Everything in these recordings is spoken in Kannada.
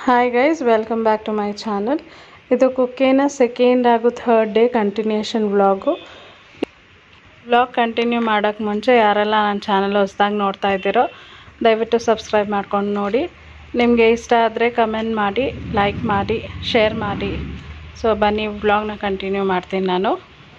Hi guys welcome back to my channel ಇದು ಕುಕ್ಕೇನ ಸೆಕೆಂಡ್ ಹಾಗೂ third day continuation vlog vlog continue ಮಾಡೋಕ್ಕೆ ಮುಂಚೆ ಯಾರೆಲ್ಲ ನನ್ನ ಚಾನಲ್ ಹೊಸ್ದಾಗಿ ನೋಡ್ತಾ ಇದ್ದೀರೋ ದಯವಿಟ್ಟು ಸಬ್ಸ್ಕ್ರೈಬ್ ಮಾಡ್ಕೊಂಡು ನೋಡಿ ನಿಮಗೆ ಇಷ್ಟ ಆದರೆ ಕಮೆಂಟ್ ಮಾಡಿ ಲೈಕ್ ಮಾಡಿ ಶೇರ್ ಮಾಡಿ ಸೊ ಬನ್ನಿ ವ್ಲಾಗ್ನ ಕಂಟಿನ್ಯೂ ಮಾಡ್ತೀನಿ ನಾನು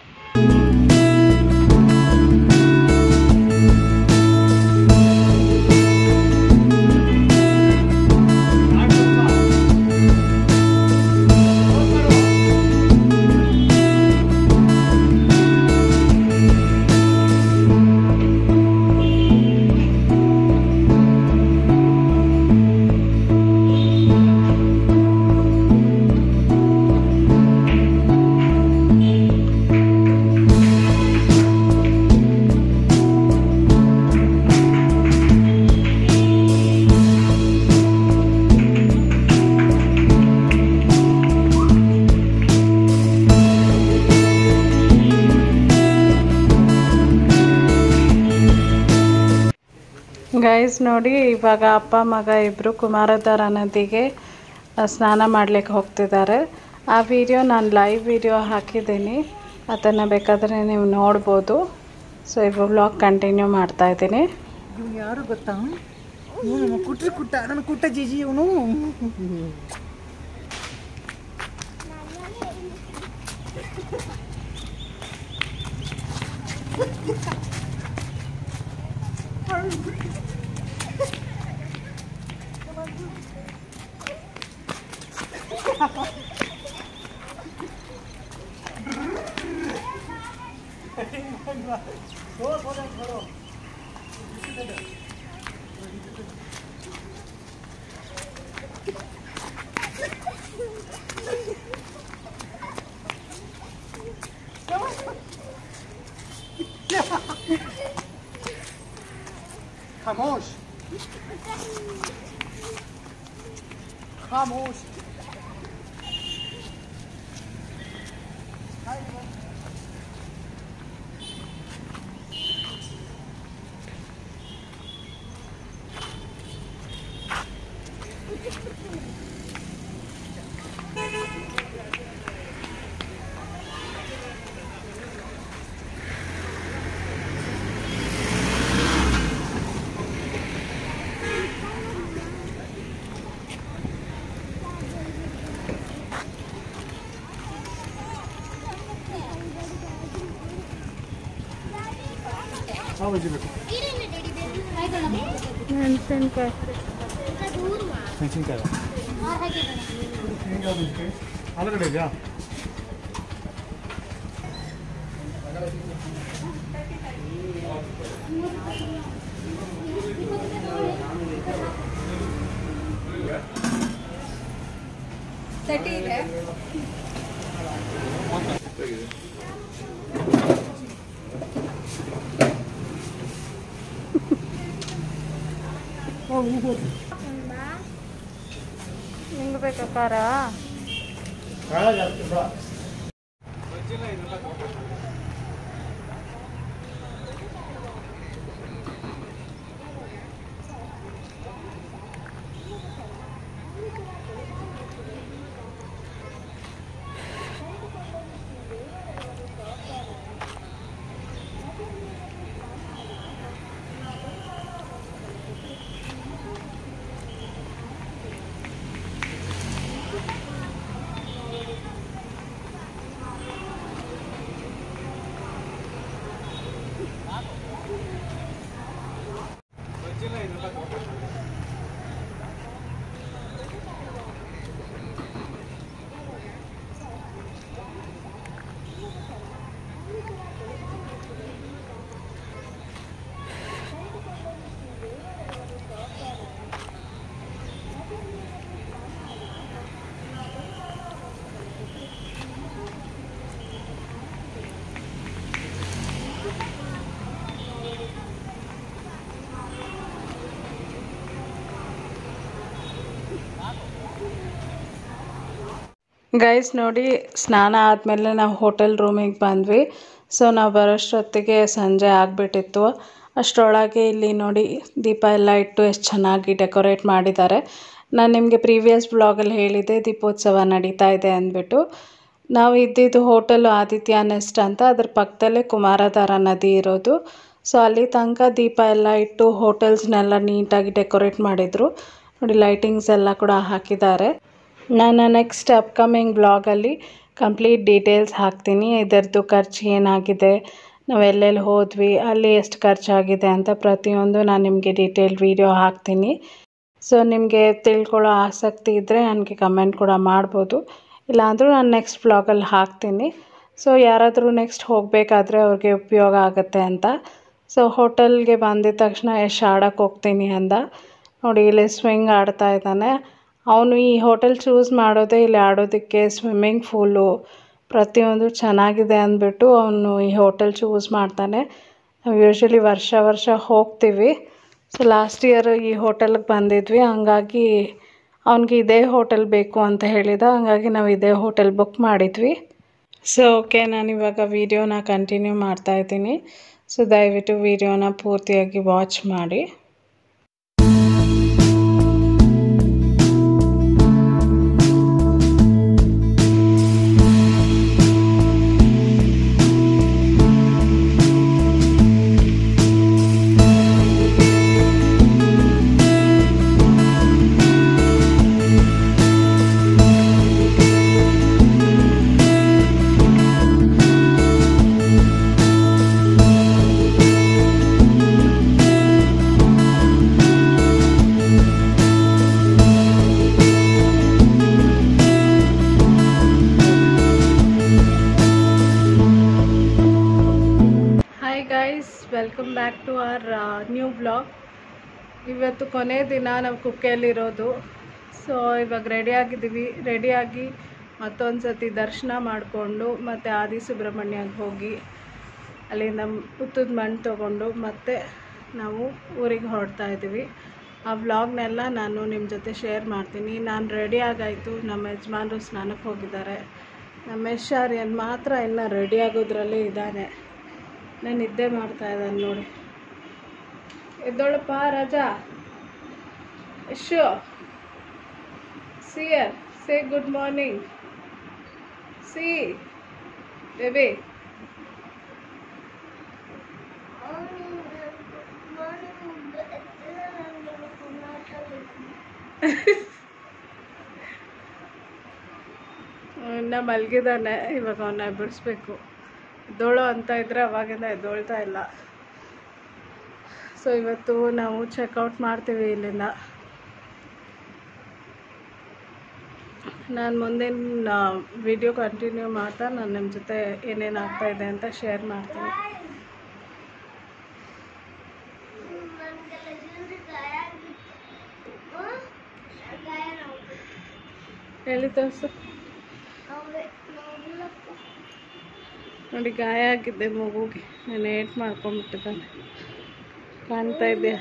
ಗೈಸ್ ನೋಡಿ ಇವಾಗ ಅಪ್ಪ ಮಗ ಇಬ್ಬರು ಕುಮಾರಧಾರ ನದಿಗೆ ಆ, ಸ್ನಾನ ಮಾಡಲಿಕ್ಕೆ ಹೋಗ್ತಿದ್ದಾರೆ ಆ ವಿಡಿಯೋ ನಾನು ಲೈವ್ ವಿಡಿಯೋ ಹಾಕಿದ್ದೀನಿ ಅದನ್ನು ಬೇಕಾದರೆ ನೀವು ನೋಡ್ಬೋದು ಸೊ ಇವಾಗ ವ್ಲಾಗ್ ಕಂಟಿನ್ಯೂ ಮಾಡ್ತಾ ಇದ್ದೀನಿ ಇವನು ಯಾರು ಗೊತ್ತಾ ಇವನು ಕುಟ್ರಿ ಕುಟ್ಟ ನನ್ನ ಕುಟ್ಟ ಜಿಜಿ ಇವನು खामोश खामोश हाँ बजे बेटा ಮೆಣಸಿನ್ಕಾಯಿ ಹಿಂಗೆ ಮೆಣಸಿನ್ಕಾಯಿ ಆಲೂಗಡ್ಡೆ ಇದೆಯಾ ನಿಂಗೆ ಬೇಕಾ ಖಾರ ಖಾರ ಜಾಸ್ತಿ ಬೇಡ ಗೈಸ್ ನೋಡಿ ಸ್ನಾನ ಆದಮೇಲೆ ನಾವು ಹೋಟೆಲ್ ರೂಮಿಗೆ ಬಂದ್ವಿ ಸೊ ನಾವು ಬರೋಷ್ಟೊತ್ತಿಗೆ ಸಂಜೆ ಆಗಿಬಿಟ್ಟಿತ್ತು ಅಷ್ಟರೊಳಗೆ ಇಲ್ಲಿ ನೋಡಿ ದೀಪ ಎಲ್ಲ ಇಟ್ಟು ಎಷ್ಟು ಚೆನ್ನಾಗಿ ಡೆಕೋರೇಟ್ ಮಾಡಿದ್ದಾರೆ ನಾನು ನಿಮಗೆ ಪ್ರೀವಿಯಸ್ ಬ್ಲಾಗಲ್ಲಿ ಹೇಳಿದ್ದೆ ದೀಪೋತ್ಸವ ನಡೀತಾ ಇದೆ ಅಂದ್ಬಿಟ್ಟು ನಾವು ಇದ್ದಿದ್ದು ಹೋಟೆಲು ಆದಿತ್ಯ ನೆಸ್ಟ್ ಅಂತ ಅದ್ರ ಪಕ್ಕದಲ್ಲೇ ಕುಮಾರಧಾರ ನದಿ ಇರೋದು ಸೊ ಅಲ್ಲಿ ತನಕ ದೀಪ ಎಲ್ಲ ಇಟ್ಟು ಹೋಟೆಲ್ಸ್ನೆಲ್ಲ ನೀಟಾಗಿ ಡೆಕೋರೇಟ್ ಮಾಡಿದರು ನೋಡಿ ಲೈಟಿಂಗ್ಸ್ ಎಲ್ಲ ಕೂಡ ಹಾಕಿದ್ದಾರೆ ನಾನು ನೆಕ್ಸ್ಟ್ ಅಪ್ಕಮಿಂಗ್ ಬ್ಲಾಗಲ್ಲಿ ಕಂಪ್ಲೀಟ್ ಡೀಟೇಲ್ಸ್ ಹಾಕ್ತೀನಿ ಇದರದ್ದು ಖರ್ಚು ಏನಾಗಿದೆ ನಾವು ಎಲ್ಲೆಲ್ಲಿ ಹೋದ್ವಿ ಅಲ್ಲಿ ಎಷ್ಟು ಖರ್ಚಾಗಿದೆ ಅಂತ ಪ್ರತಿಯೊಂದು ನಾನು ನಿಮಗೆ ಡೀಟೇಲ್ ವೀಡಿಯೋ ಹಾಕ್ತೀನಿ ಸೊ ನಿಮಗೆ ತಿಳ್ಕೊಳ್ಳೋ ಆಸಕ್ತಿ ಇದ್ದರೆ ನನಗೆ ಕಮೆಂಟ್ ಕೂಡ ಮಾಡ್ಬೋದು ಇಲ್ಲಾಂದರೂ ನಾನು ನೆಕ್ಸ್ಟ್ ಬ್ಲಾಗಲ್ಲಿ ಹಾಕ್ತೀನಿ ಸೊ ಯಾರಾದರೂ ನೆಕ್ಸ್ಟ್ ಹೋಗಬೇಕಾದ್ರೆ ಅವ್ರಿಗೆ ಉಪಯೋಗ ಆಗುತ್ತೆ ಅಂತ ಸೊ ಹೋಟೆಲ್ಗೆ ಬಂದಿದ ತಕ್ಷಣ ಎಷ್ಟು ಆಡೋಕ್ಕೆ ಹೋಗ್ತೀನಿ ಅಂದ ನೋಡಿ ಇಲ್ಲಿ ಸ್ವಿಂಗ್ ಆಡ್ತಾ ಇದ್ದಾನೆ ಅವನು ಈ ಹೋಟೆಲ್ ಚೂಸ್ ಮಾಡೋದೇ ಇಲ್ಲಿ ಆಡೋದಕ್ಕೆ ಸ್ವಿಮ್ಮಿಂಗ್ ಪೂಲು ಪ್ರತಿಯೊಂದು ಚೆನ್ನಾಗಿದೆ ಅಂದ್ಬಿಟ್ಟು ಅವನು ಈ ಹೋಟೆಲ್ ಚೂಸ್ ಮಾಡ್ತಾನೆ ನಾವು ಯೂಶ್ವಲಿ ವರ್ಷ ವರ್ಷ ಹೋಗ್ತೀವಿ ಸೊ ಲಾಸ್ಟ್ ಇಯರ್ ಈ ಹೋಟೆಲ್ಗೆ ಬಂದಿದ್ವಿ ಹಂಗಾಗಿ ಅವ್ನಿಗೆ ಇದೇ ಹೋಟೆಲ್ ಬೇಕು ಅಂತ ಹೇಳಿದ ಹಂಗಾಗಿ ನಾವು ಇದೇ ಹೋಟೆಲ್ ಬುಕ್ ಮಾಡಿದ್ವಿ ಸೊ ಓಕೆ ನಾನು ಇವಾಗ ವೀಡಿಯೋನ ಕಂಟಿನ್ಯೂ ಮಾಡ್ತಾ ಇದ್ದೀನಿ ಸೊ ದಯವಿಟ್ಟು ವೀಡಿಯೋನ ಪೂರ್ತಿಯಾಗಿ ವಾಚ್ ಮಾಡಿ hi guys welcome back to our new blog ಇವತ್ತು ಕೊನೆ ದಿನ ನಾವು ಕುಕ್ಕೆಯಲ್ಲಿರೋದು ಸೊ ಇವಾಗ ರೆಡಿ ಆಗಿದ್ದೀವಿ ರೆಡಿಯಾಗಿ ಮತ್ತೊಂದು ಸತಿ ದರ್ಶನ ಮಾಡಿಕೊಂಡು ಮತ್ತು ಆದಿ ಸುಬ್ರಹ್ಮಣ್ಯಗೆ ಹೋಗಿ ಅಲ್ಲಿಂದ ಉತ್ತದ ಮಣ್ಣು ತೊಗೊಂಡು ಮತ್ತೆ ನಾವು ಊರಿಗೆ ಹೊರಡ್ತಾ ಇದ್ದೀವಿ ಆ ವ್ಲಾಗ್ನೆಲ್ಲ ನಾನು ನಿಮ್ಮ ಜೊತೆ ಶೇರ್ ಮಾಡ್ತೀನಿ ನಾನು ರೆಡಿ ಆಗಾಯಿತು ನಮ್ಮ ಯಜಮಾನರು ಸ್ನಾನಕ್ಕೆ ಹೋಗಿದ್ದಾರೆ ನಮ್ಮ ಯಶಾರ್ಯನ್ ಮಾತ್ರ ಇನ್ನು ರೆಡಿ ಆಗೋದ್ರಲ್ಲೇ ಇದ್ದಾನೆ ನಾನು ನಿದ್ದೆ ಮಾಡ್ತಾ ಇದ್ದಾನೆ ನೋಡಿ ಎದ್ದೋಳಪ್ಪ ರಾಜಾ ಯಶು ಸಿಯರ್ say good morning see baby ಇನ್ನು ಮಲಗಿದ್ದಾನೆ ಇವಾಗ ಅವನ್ನ ಬಿಡಿಸ್ಬೇಕು ಎದ್ದೋಳು ಅಂತ ಇದ್ದರೆ ಅವಾಗಿಂದ ಎದ್ದೋಳ್ತಾ ಇಲ್ಲ ಸೊ ಇವತ್ತು ನಾವು ಚೆಕ್ಔಟ್ ಮಾಡ್ತೀವಿ ಇಲ್ಲಿಂದ ನಾನು ಮುಂದಿನ ವಿಡಿಯೋ ಕಂಟಿನ್ಯೂ ಮಾಡ್ತಾ ನಾನು ನಿಮ್ಮ ಜೊತೆ ಏನೇನು ಆಗ್ತಾ ಇದೆ ಅಂತ ಶೇರ್ ಮಾಡ್ತೀನಿ ಎಲ್ಲಿ ತೋರಿಸು ನೋಡಿ ಗಾಯ ಆಗಿದ್ದೆ ಮಗುಗೆ ನಾನು ಏಟ್ ಮಾಡ್ಕೊಂಡ್ಬಿಟ್ಟಿದ್ದಾನೆ ಕಾಣ್ತಾ ಇದೆಯಾ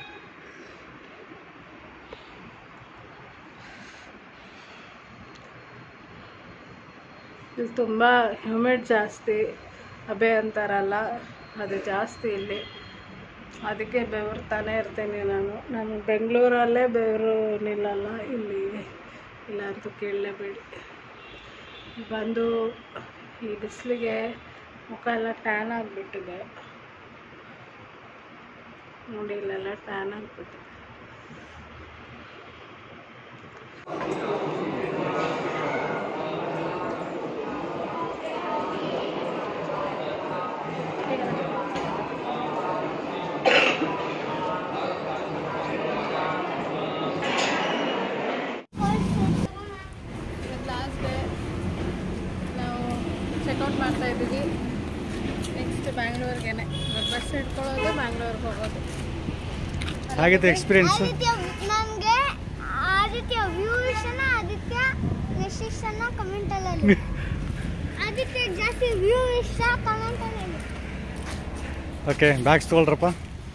ಇಲ್ಲಿ ತುಂಬ ಹ್ಯೂಮಿಡ್ ಜಾಸ್ತಿ ಅಬೆ ಅಂತಾರಲ್ಲ ಅದು ಜಾಸ್ತಿ ಇಲ್ಲಿ ಅದಕ್ಕೆ ಬೆವರ್ತಾನೆ ಇರ್ತೀನಿ ನಾನು ನಾನು ಬೆಂಗಳೂರಲ್ಲೇ ಬೆವರು ನಿಲ್ಲಲ್ಲ ಇಲ್ಲಿ ಇಲ್ಲ ಅಂತೂ ಕೇಳಲೇಬೇಡಿ ಬಂದು ಈ ಬಿಸಿಲಿಗೆ ಮುಖ ಎಲ್ಲ ಟ್ಯಾನ್ ಆಗಿಬಿಟ್ಟಿದೆ ನೋಡಿ ಇಲ್ಲೆಲ್ಲ ಟ್ಯಾನ್ ಆಗಿಬಿಟ್ಟಿದೆ ಲಾಸ್ಟ್ ಡೇ ನಾವು ಚೆಕ್ಔಟ್ ಮಾಡ್ತಾ ಇದ್ದೀವಿ ನೆಕ್ಸ್ಟ್ ಬ್ಯಾಂಗ್ಳೂರ್ಗೆನೆ ಬಸ್ ಹಿಡ್ಕೊಳ್ಳೋದು ಬ್ಯಾಂಗ್ಳೂರ್ಗೆ ಹೋಗೋದು ಹಾಗಿತ್ತು ಎಕ್ಸ್ಪೀರಿಯನ್ಸ್ ಆದಿತ್ಯ ನನಗೆ ಆದಿತ್ಯ ವ್ಯೂ ಇಷ್ಟನ ಆದಿತ್ಯ ನೆಕ್ಸ್ಟ್ ಇಷ್ಟನ ಕಮೆಂಟ್ ಅಲ್ಲಿ ಆದಿತ್ಯ ಜಾಸ್ತಿ ವ್ಯೂ ಇಷ್ಟ ಕಮೆಂಟ್ ಅಲ್ಲಿ ಹೇಳಿ. ಓಕೆ ಬ್ಯಾಗ್ಸ್ ತೊಗೊಳ್ರಪ್ಪ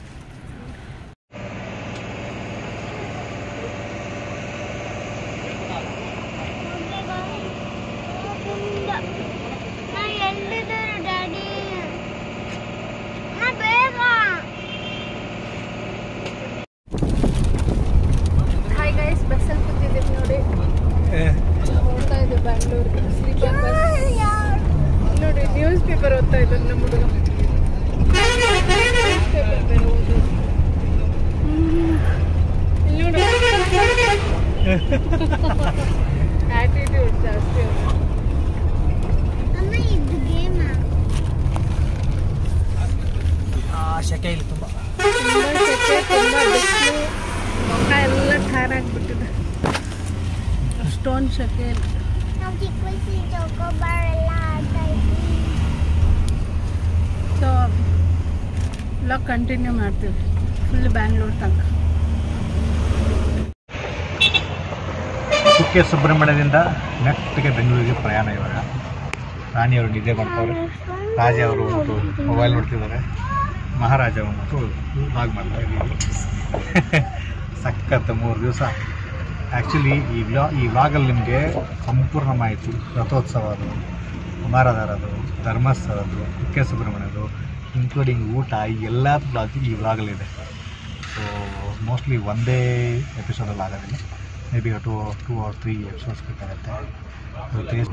ನಾ ಎಲ್ಲಿದ್ದಾರೆ ಡ್ಯಾಡಿ ನಾ ಬೇಗ ಹಾಯ್ ಗೈಸ್ ಬಸ್ಸಲ್ಲಿ ಪೇಪರ್ ಓದ್ತಾ ಇದ್ದಾನೆ ನಮ್ಮ ಹುಡುಗ ಪೇಪರ್ ಬೇರೆ ಓದು ಇಲ್ಲಿ ನೋಡು ಆಟಿಟ್ಯೂಡ್ ಜಾಸ್ತಿ ಅವ್ನು. ಅಮ್ಮ ಇದು ಗೇಮ್ ಶೆಕೆ ಇಲ್ಲಿ ತುಂಬ ತುಂಬ ಸೆಕೆ ತುಂಬ ಬಿಸಿಲು ಮುಖ ಎಲ್ಲ ಠಾರ್ ಆಗಿಬಿಟ್ಟಿದೆ ಅಷ್ಟೊಂದು ಸೆಕೆ ಇಲ್ಲ ನಾವು ಚಿಕ್ಕ ವಯಸ್ಸಲ್ಲಿ ಚೌಕೋಬಾರ್ ಎಲ್ಲ ಆಡ್ತಾ ಇದ್ವಿ ಸೊ ಬ್ಲಾಗ್ ಕಂಟಿನ್ಯೂ ಮಾಡ್ತೀವಿ ಫುಲ್ ಬ್ಯಾಂಗ್ಳೂರ್ ತನಕ ಕುಕ್ಕೆ ಸುಬ್ರಹ್ಮಣ್ಯದಿಂದ ನೆಟ್ಟಿಗೆ ಬೆಂಗಳೂರಿಗೆ ಪ್ರಯಾಣ ಇವಾಗ ರಾಣಿಯವರು ನಿದ್ದೆ ಮಾಡ್ತಾವ್ರೆ ರಾಜ ಅವರು ಒಂದು ಮೊಬೈಲ್ ನೋಡ್ತಿದ್ದಾರೆ ಮಹಾರಾಜ ಒಂದು ಲಾಗ್ ಮಾಡ್ತಾ ಇದ್ದೀವಿ ಸಖತ್ ಮೂರು ದಿವಸ ಆ್ಯಕ್ಚುಲಿ ಈ ವ್ಲಾ ಈ ವ್ಲಾಗಲ್ಲಿ ನಿಮಗೆ ಸಂಪೂರ್ಣ ಮಾಹಿತಿ ರಥೋತ್ಸವ ಅದು ಕುಮಾರಧಾರದು ಧರ್ಮಸ್ಥಳದ್ದು ಕುಕ್ಕೆ ಸುಬ್ರಹ್ಮಣ್ಯದು ಇನ್ಕ್ಲೂಡಿಂಗ್ ಊಟ ಈ ಎಲ್ಲ ವ್ಲಾಗ್ ಈ ವ್ಲಾಗಲ್ಲಿದೆ ಸೊ ಮೋಸ್ಟ್ಲಿ ಒಂದೇ ಎಪಿಸೋಡಲ್ಲಿ ಆಗೋದಿಲ್ಲ maybe two two or three episodes ಬೇಕಾಗತ್ತೆ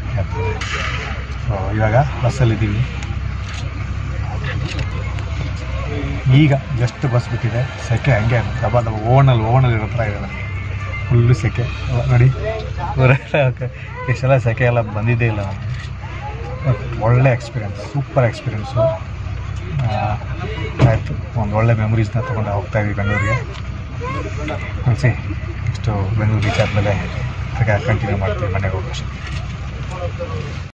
ಸೊ ಇವಾಗ ಬಸ್ಸಲ್ಲಿದ್ದೀವಿ ಈಗ ಜಸ್ಟ್ ಬಸ್ ಬಿಟ್ಟಿದೆ ಸೆಕೆ ಹಂಗೆ ದಬ ದಬ ಓಣಲ್ಲಿ ಓಣಲ್ಲಿ ಇರೋ ಥರ ಇದೆ ಫುಲ್ಲು ಸೆಕೆ ಅಲ್ಲ ನೋಡಿ ಊರೆಲ್ಲ ಇಷ್ಟೆಲ್ಲ ಸೆಕೆ ಎಲ್ಲ ಬಂದಿದ್ದೇ ಇಲ್ಲ ನಮಗೆ ಬಟ್ ಒಳ್ಳೆ ಎಕ್ಸ್ಪೀರಿಯನ್ಸ್ ಸೂಪರ್ ಎಕ್ಸ್ಪೀರಿಯೆನ್ಸು ಆಯಿತು ಒಂದು ಒಳ್ಳೆ ಮೆಮೊರೀಸ್ನ ತೊಗೊಂಡು ಹೋಗ್ತಾ ಇದ್ವಿ ಬೆಂಗಳೂರಿಗೆ ಕಳಿಸಿ ಇಷ್ಟು ಬೆಂಗಳೂರು ರೀಚ್ ಆದಮೇಲೆ ಕಂಟಿನ್ಯೂ ಮಾಡ್ತೀವಿ ಮನೆಗೆ ಹೋಗೋಷ್ಟು